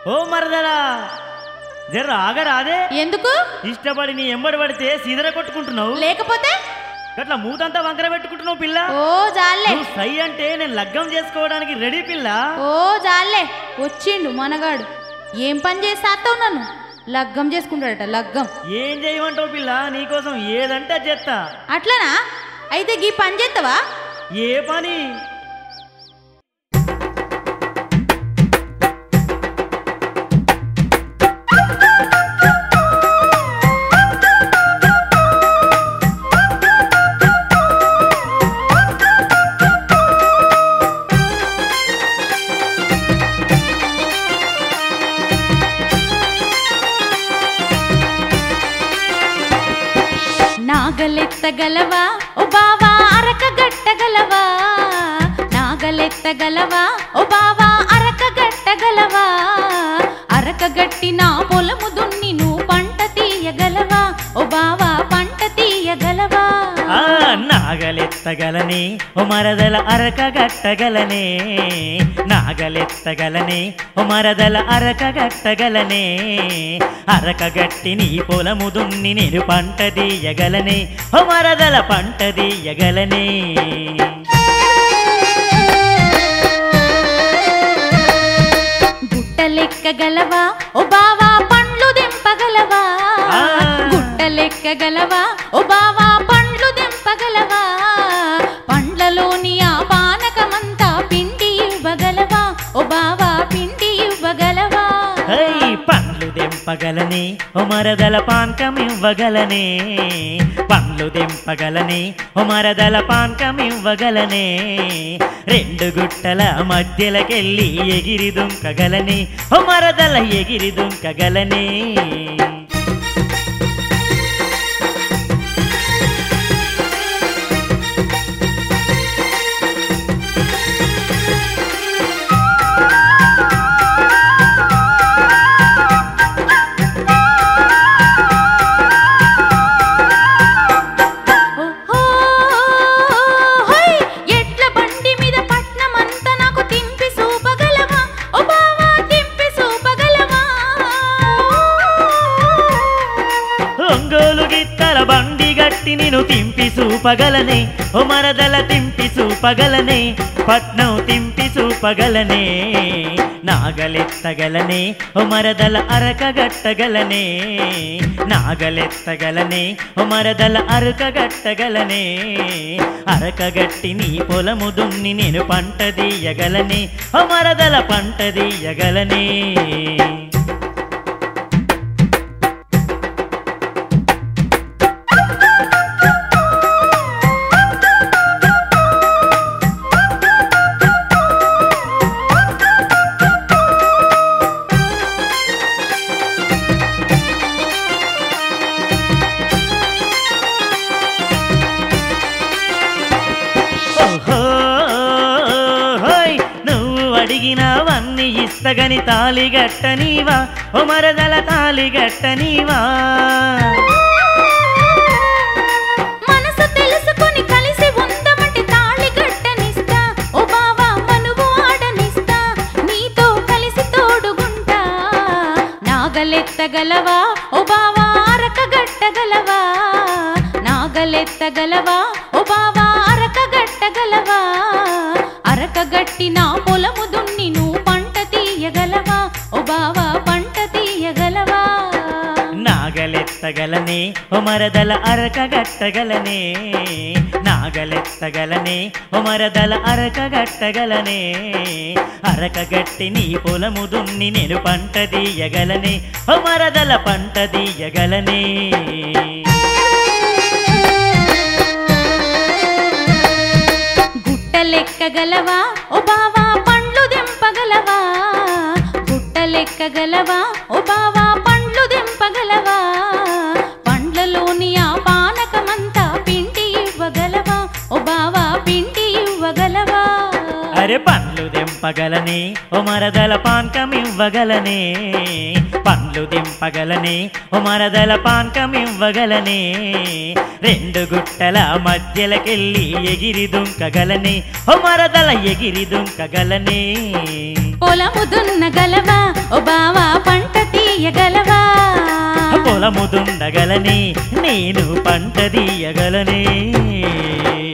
ఓ మరదలా జర ఆగరాదే ఎందుకు ఇష్టపడి నీ ఎంబడి పడితే సీదర కొట్టుకుంటున్నావు లేకపోతే అట్లా మూతంతా వంకర పెట్టుకుంటున్నావు పిల్ల ఓ జాలే నువ్వు సై అంటే నేను లగ్గం చేసుకోవడానికి రెడీ పిల్ల ఓ జాలే వచ్చిండు మనగాడు ఏం పని చేస్తావు నన్ను లగ్గం చేసుకుంటాడట లగ్గం ఏం చేయమంటావు పిల్ల నీకోసం ఏదంటే అది చేస్తా అట్లనా అయితే గీ పని చేస్తావా ఏ పని నాగలెత్తగలవా ఓ బావా అరక గట్టగలవా నాగలెత్తగలవా ఓ బావా అరక గట్టగలవా అరక గట్టి నా పొలము దున్ని నువ్వు పంట తీయగలవా ఓ బావా పంట తీయగలవా ఆ నాగలెత్తగలనే ఓ మరదల అరక గట్టగలనే నాగలెత్తగలనే ఓ మరదల అరక గట్టగలనే అరక గట్టి నీ పొలము దున్ని నేను పంట తీయగలనే ఓ మరదల పంట తీయగలనే గుట్టలెక్కగలవా ఓ బావా పండ్లు దింపగలవా ఆ. గుట్టలెక్కగలవా ఓ బావా పండ్లు దింపగలవా పండ్లలోని ఆ పానకమంతా పిండి ఇవ్వగలవా ఓ బావా పిండి ఇవ్వగలవా హై పండ్లు దెంపగలనే ఓ మరదల పానకం ఇవ్వగలనే పండ్లు దెంపగలనే ఓ మరదల పానకం ఇవ్వగలనే రెండు గుట్టల మధ్యలకెళ్ళి ఎగిరి దుంకగలనే ఓ మరదల ఎగిరి దుంకగలనే ఓహో, హోయ్, ఎడ్ల బండి మీద పట్నమంతా నాకు తింపి చూపగలవా ఓ బావా తింపి చూపగలవా ఒంగోలు గిత్తల బండి గట్టి నేను తింపి చూపగలనే ఓ మరదల తింపి చూపగలనే పట్నం తింపి చూపగలనే నాగలెత్తగలనే ఓ మరదల అరక గట్టగలనే నాగలెత్తగలనే ఓ మరదల అరక గట్టగలనే అరక గట్టి నీ పొలము దున్ని నేను పంట తీయగలనే ఓ మరదల పంట తీయగలనే ఓహో, హోయ్, నువ్వు అడిగినవన్నీ ఇస్తగని తాలి గట్టనీవా ఓ మరదల తాలి గట్టనీవా మనసు తెలుసుకొని కలిసి ఉందమంటే తాళి గట్టనిస్తా ఓ బావా మనువు ఆడనిస్తా నీతో కలిసి తోడుగుంటా నాగలెత్తగలవా ఓ బావా అరక గట్టగలవా నాగలెత్తగలవా ఓ బావా అరక గట్టగలవా అరక గట్టి నా పొలము దున్ని నువ్వు పంట తీయగలవా ఓ బావా పంట తీయగలవా నాగలెత్తగలనే ఓ మరదల అరక గట్టగలనే నాగలెత్తగలనే ఓ మరదల అరక గట్టగలనే అరక గట్టి నీ పొలము దున్ని నేను పంట తీయగలనే ఓ మరదల పంట తీయగలనే గుట్టలెక్కగలవా ఓ బావా పండ్లు దింపగలవా గుట్టలెక్కగలవా ఓ బావా పండ్లు దింపగలవా పండ్లలోని ఆ పానకమంతా పిండి ఇవ్వగలవా ఓ బావా పిండి ఇవ్వగలవా అరే పండ్లు దెంప దింపగలనే ఓ మరదల పాన్కమివ్వగలనే పండ్లు దింపగలనే ఓ మరదల పాన్కమివ్వగలనే రెండు గుట్టల మధ్యలకెళ్ళి ఎగిరి దుంకగలనే ఓ మరదల ఎగిరి దుంకగలనే పొలము దున్నగలవా ఓ బావా పంట తీయగలవా పొలము దుండగలనే నేను పంట తీయగలనే